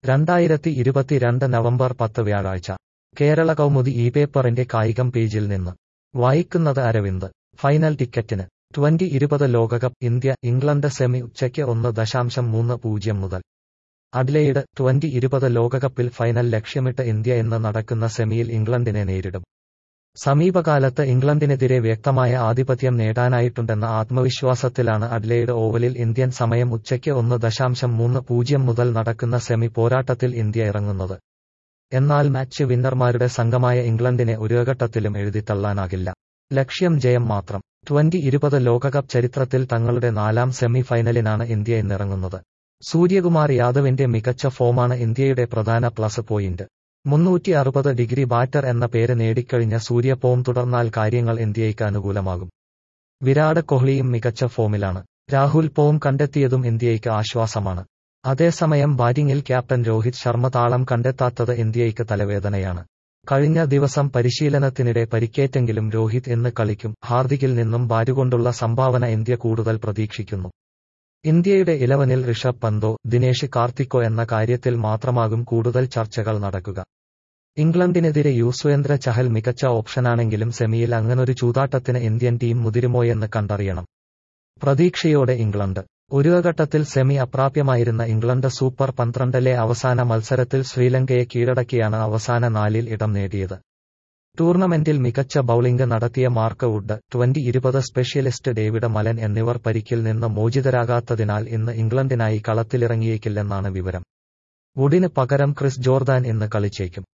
രണ്ടായിരത്തി ഇരുപത്തിരണ്ട് നവംബർ പത്ത് വ്യാഴാഴ്ച കേരള കൗമുദി ഈ പേപ്പറിന്റെ കായികം പേജിൽ നിന്ന് വായിക്കുന്നത് അരവിന്ദ് ഫൈനൽ ടിക്കറ്റിന് ട്വന്റി ഇരുപത് ലോകകപ്പ് ഇന്ത്യ ഇംഗ്ലണ്ട് സെമി ഉച്ചയ്ക്ക് ഒന്ന് ദശാംശം മൂന്ന് പൂജ്യം മുതൽ അഡ്ലെയ്ഡ് ട്വന്റി ഇരുപത് ലോകകപ്പിൽ ഫൈനൽ ലക്ഷ്യമിട്ട് ഇന്ത്യ ഇന്ന് നടക്കുന്ന സെമിയിൽ ഇംഗ്ലണ്ടിനെ നേരിടും സമീപകാലത്ത് ഇംഗ്ലണ്ടിനെതിരെ വ്യക്തമായ ആധിപത്യം നേടാനായിട്ടുണ്ടെന്ന ആത്മവിശ്വാസത്തിലാണ് അഡ്ലെയ്ഡ് ഓവലിൽ ഇന്ത്യൻ സമയം ഉച്ചയ്ക്ക് ഒന്ന് ദശാംശം മൂന്ന് പൂജ്യം മുതൽ നടക്കുന്ന സെമി പോരാട്ടത്തിൽ ഇന്ത്യ ഇറങ്ങുന്നത് എന്നാൽ മാച്ച് വിന്നർമാരുടെ സംഘമായ ഇംഗ്ലണ്ടിനെ ഒരു ഘട്ടത്തിലും എഴുതിത്തള്ളാനാകില്ല ലക്ഷ്യം ജയം മാത്രം ട്വന്റി ഇരുപത് ലോകകപ്പ് ചരിത്രത്തിൽ തങ്ങളുടെ നാലാം സെമി ഫൈനലിനാണ് ഇന്ത്യ ഇന്നിറങ്ങുന്നത് സൂര്യകുമാർ യാദവിന്റെ മികച്ച ഫോമാണ് ഇന്ത്യയുടെ പ്രധാന പ്ലസ് പോയിന്റ് മുന്നൂറ്റി അറുപത് ഡിഗ്രി ബാറ്റർ എന്ന പേര് നേടിക്കഴിഞ്ഞ സൂര്യ ഫോം തുടർന്നാൽ കാര്യങ്ങൾ ഇന്ത്യയ്ക്ക് അനുകൂലമാകും വിരാട് കോഹ്ലിയും മികച്ച ഫോമിലാണ് രാഹുൽ പോം കണ്ടെത്തിയതും ഇന്ത്യയ്ക്ക് ആശ്വാസമാണ് അതേസമയം ബാറ്റിംഗിൽ ക്യാപ്റ്റൻ രോഹിത് ശർമ്മ താളം കണ്ടെത്താത്തത് ഇന്ത്യയ്ക്ക് തലവേദനയാണ് കഴിഞ്ഞ ദിവസം പരിശീലനത്തിനിടെ പരിക്കേറ്റെങ്കിലും രോഹിത് എന്ന് കളിക്കും ഹാർദിക്കിൽ നിന്നും ബാറ്റുകൊണ്ടുള്ള സംഭാവന ഇന്ത്യ കൂടുതൽ പ്രതീക്ഷിക്കുന്നു ഇന്ത്യയുടെ ഇലവനിൽ ഋഷഭ് പന്തോ ദിനേശ് കാർത്തിക്കോ എന്ന കാര്യത്തിൽ മാത്രമാകും കൂടുതൽ ചർച്ചകൾ നടക്കുക ഇംഗ്ലണ്ടിനെതിരെ യുസ്വേന്ദ്ര ചഹൽ മികച്ച ഓപ്ഷനാണെങ്കിലും സെമിയിൽ അങ്ങനൊരു ചൂതാട്ടത്തിന് ഇന്ത്യൻ ടീം മുതിരുമോയെന്ന് കണ്ടറിയണം പ്രതീക്ഷയോടെ ഇംഗ്ലണ്ട് ഒരു ഘട്ടത്തിൽ സെമി അപ്രാപ്യമായിരുന്ന ഇംഗ്ലണ്ട് സൂപ്പർ പന്ത്രണ്ടിലെ അവസാന മത്സരത്തിൽ ശ്രീലങ്കയെ കീഴടക്കിയാണ് അവസാന നാലിൽ ഇടം നേടിയത് ടൂർണമെന്റിൽ മികച്ച ബൌളിംഗ് നടത്തിയ മാർക്ക് വുഡ് ട്വന്റി ഇരുപത് സ്പെഷ്യലിസ്റ്റ് ഡേവിഡ് മലൻ എന്നിവർ പരിക്കിൽ നിന്ന് മോചിതരാകാത്തതിനാൽ ഇന്ന് ഇംഗ്ലണ്ടിനായി കളത്തിലിറങ്ങിയേക്കില്ലെന്നാണ് വിവരം വുഡിന് പകരം ക്രിസ് ജോർദാൻ ഇന്ന് കളിച്ചേക്കും